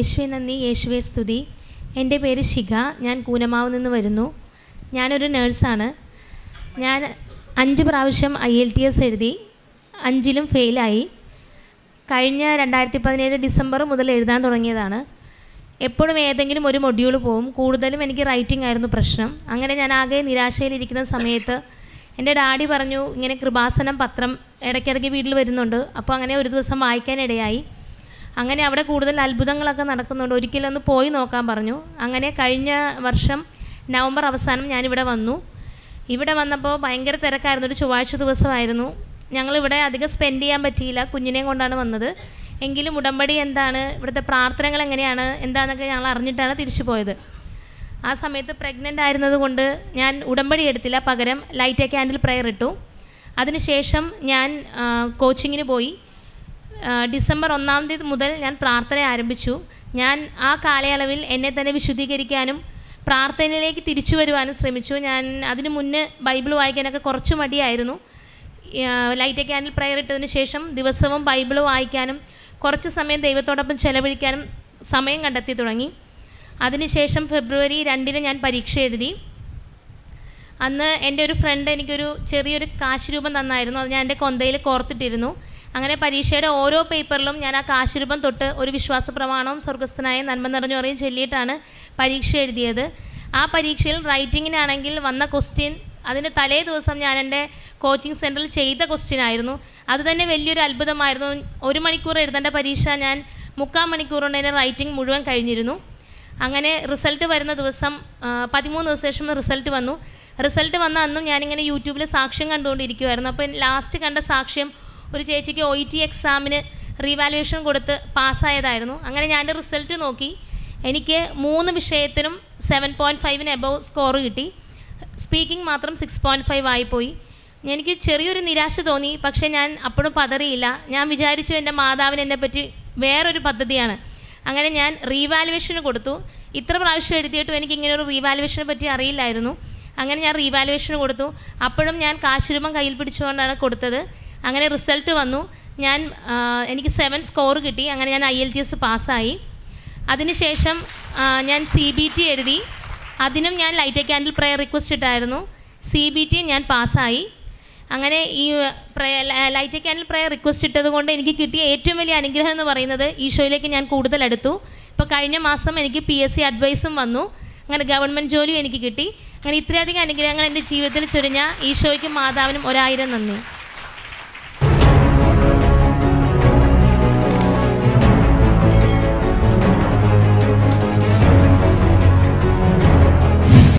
യേശുവെ നന്ദി യേശുവെ സ്തുതി എൻ്റെ പേര് ശിഖ ഞാൻ കൂനമാവ് നിന്ന് വരുന്നു ഞാനൊരു നേഴ്സാണ് ഞാൻ അഞ്ച് പ്രാവശ്യം ഐ എൽ ടി എസ് എഴുതി അഞ്ചിലും ഫെയിലായി കഴിഞ്ഞ രണ്ടായിരത്തി പതിനേഴ് ഡിസംബർ മുതൽ എഴുതാൻ തുടങ്ങിയതാണ് എപ്പോഴും ഏതെങ്കിലും ഒരു മൊഡ്യൂൾ പോവും കൂടുതലും എനിക്ക് റൈറ്റിംഗ് ആയിരുന്നു പ്രശ്നം അങ്ങനെ ഞാൻ ആകെ നിരാശയിലിരിക്കുന്ന സമയത്ത് എൻ്റെ ഡാഡി പറഞ്ഞു ഇങ്ങനെ കൃപാസനം പത്രം ഇടയ്ക്കിടയ്ക്ക് വീട്ടിൽ വരുന്നുണ്ട് അപ്പോൾ അങ്ങനെ ഒരു ദിവസം വായിക്കാനിടയായി അങ്ങനെ അവിടെ കൂടുതൽ അത്ഭുതങ്ങളൊക്കെ നടക്കുന്നുണ്ട് ഒരിക്കലൊന്ന് പോയി നോക്കാൻ പറഞ്ഞു അങ്ങനെ കഴിഞ്ഞ വർഷം നവംബർ അവസാനം ഞാനിവിടെ വന്നു ഇവിടെ വന്നപ്പോൾ ഭയങ്കര തിരക്കായിരുന്നു ഒരു ചൊവ്വാഴ്ച ദിവസമായിരുന്നു ഞങ്ങളിവിടെ അധികം സ്പെൻഡ് ചെയ്യാൻ പറ്റിയില്ല കുഞ്ഞിനെയും കൊണ്ടാണ് വന്നത് എങ്കിലും ഉടമ്പടി എന്താണ് ഇവിടുത്തെ പ്രാർത്ഥനകൾ എങ്ങനെയാണ് എന്താണെന്നൊക്കെ ഞങ്ങൾ അറിഞ്ഞിട്ടാണ് തിരിച്ചു പോയത് ആ സമയത്ത് പ്രഗ്നൻ്റ് ആയിരുന്നത് കൊണ്ട് ഞാൻ ഉടമ്പടി എടുത്തില്ല പകരം ലൈറ്റ് എ ക്യാൻഡിൽ പ്രെയർ ഇട്ടു അതിനുശേഷം ഞാൻ ആ, കോച്ചിങ്ങിന് പോയി ആ, ഡിസംബർ ഒന്നാം തീയതി മുതൽ ഞാൻ പ്രാർത്ഥന ആരംഭിച്ചു ഞാൻ ആ കാലയളവിൽ എന്നെ തന്നെ വിശുദ്ധീകരിക്കാനും പ്രാർത്ഥനയിലേക്ക് തിരിച്ചു വരുവാനും ശ്രമിച്ചു ഞാൻ അതിനു മുന്നേ ബൈബിൾ വായിക്കാനൊക്കെ കുറച്ച് മടിയായിരുന്നു ലൈറ്റ് എ ക്യാൻഡിൽ പ്രെയർ ഇട്ടതിന് ശേഷം ദിവസവും ബൈബിൾ വായിക്കാനും കുറച്ച് സമയം ദൈവത്തോടൊപ്പം ചെലവഴിക്കാനും സമയം കണ്ടെത്തി തുടങ്ങി അതിനുശേഷം ഫെബ്രുവരി രണ്ടിന് ഞാൻ പരീക്ഷ എഴുതി അന്ന് എൻ്റെ ഒരു ഫ്രണ്ട് എനിക്കൊരു ചെറിയൊരു കാശ് രൂപം തന്നായിരുന്നു അത് ഞാൻ എൻ്റെ കൊന്തയിൽ കോർത്തിട്ടിരുന്നു അങ്ങനെ പരീക്ഷയുടെ ഓരോ പേപ്പറിലും ഞാൻ ആ കാശ് രൂപം തൊട്ട് ഒരു വിശ്വാസ പ്രമാണവും സ്വർഗസ്ഥനായ നന്മ നിറഞ്ഞു പറയും ചൊല്ലിയിട്ടാണ് പരീക്ഷ എഴുതിയത് ആ പരീക്ഷയിൽ റൈറ്റിങ്ങിനാണെങ്കിൽ വന്ന ക്വസ്റ്റ്യൻ അതിൻ്റെ തലേ ദിവസം ഞാൻ എൻ്റെ കോച്ചിങ് സെൻറ്ററിൽ ചെയ്ത ക്വസ്റ്റ്യൻ ആയിരുന്നു അത് തന്നെ വലിയൊരു അത്ഭുതമായിരുന്നു ഒരു മണിക്കൂർ എഴുതേണ്ട പരീക്ഷ ഞാൻ മുക്കാൽ മണിക്കൂർ കൊണ്ട് എൻ്റെ റൈറ്റിംഗ് മുഴുവൻ കഴിഞ്ഞിരുന്നു അങ്ങനെ റിസൾട്ട് വരുന്ന ദിവസം ആ, പതിമൂന്ന് ദിവസം ശേഷം റിസൾട്ട് വന്നു റിസൾട്ട് വന്ന അന്നും ഞാനിങ്ങനെ യൂട്യൂബിൽ സാക്ഷ്യം കണ്ടുകൊണ്ടിരിക്കുമായിരുന്നു അപ്പോൾ ലാസ്റ്റ് കണ്ട സാക്ഷ്യം ഒരു ചേച്ചിക്ക് ഒ ഇ ടി എക്സാമിന് റീവാലുവേഷൻ കൊടുത്ത് പാസ്സായതായിരുന്നു അങ്ങനെ ഞാൻ എൻ്റെ റിസൾട്ട് നോക്കി എനിക്ക് മൂന്ന് വിഷയത്തിനും സെവൻ പോയിൻറ്റ് ഫൈവിന് എബവ് സ്കോർ കിട്ടി സ്പീക്കിംഗ് മാത്രം സിക്സ് പോയിൻറ്റ് ഫൈവ് ആയിപ്പോയി എനിക്ക് ചെറിയൊരു നിരാശ തോന്നി പക്ഷേ ഞാൻ അപ്പോഴും പതറിയില്ല ഞാൻ വിചാരിച്ചു എൻ്റെ മാതാവിന് എന്നെ പറ്റി വേറൊരു പദ്ധതിയാണ് അങ്ങനെ ഞാൻ റീവാലുവേഷന് കൊടുത്തു ഇത്ര പ്രാവശ്യം എഴുതിയിട്ടും എനിക്ക് ഇങ്ങനെ ഒരു റീവാലുവേഷനെ പറ്റി അറിയില്ലായിരുന്നു അങ്ങനെ ഞാൻ റീവാലുവേഷന് കൊടുത്തു അപ്പോഴും ഞാൻ കാശുരൂപം കയ്യിൽ പിടിച്ചുകൊണ്ടാണ് കൊടുത്തത് അങ്ങനെ റിസൾട്ട് വന്നു ഞാൻ ആ, എനിക്ക് സെവൻ സ്കോർ കിട്ടി അങ്ങനെ ഞാൻ ഐ എൽ ടി എസ് പാസ്സായി അതിനുശേഷം ആ, ഞാൻ സി ബി ടി എഴുതി അതിനും ഞാൻ light a candle prayer request ഇട്ടായിരുന്നു സി ബി ടി ഞാൻ പാസ്സായി അങ്ങനെ ഈ light a candle prayer request ഇട്ടത് കൊണ്ട് എനിക്ക് കിട്ടിയ ഏറ്റവും വലിയ അനുഗ്രഹം എന്ന് പറയുന്നത് ഈശോയിലേക്ക് ഞാൻ കൂടുതൽ അടുത്തു ഇപ്പോൾ കഴിഞ്ഞ മാസം എനിക്ക് പി എസ് സി അഡ്വൈസും വന്നു അങ്ങനെ ഗവൺമെൻറ് ജോലിയും എനിക്ക് കിട്ടി അങ്ങനെ ഇത്രയധികം അനുഗ്രഹങ്ങൾ എൻ്റെ ജീവിതത്തിൽ ചൊരിഞ്ഞ ഈശോയ്ക്കും മാതാവിനും ഒരായിരം നന്ദി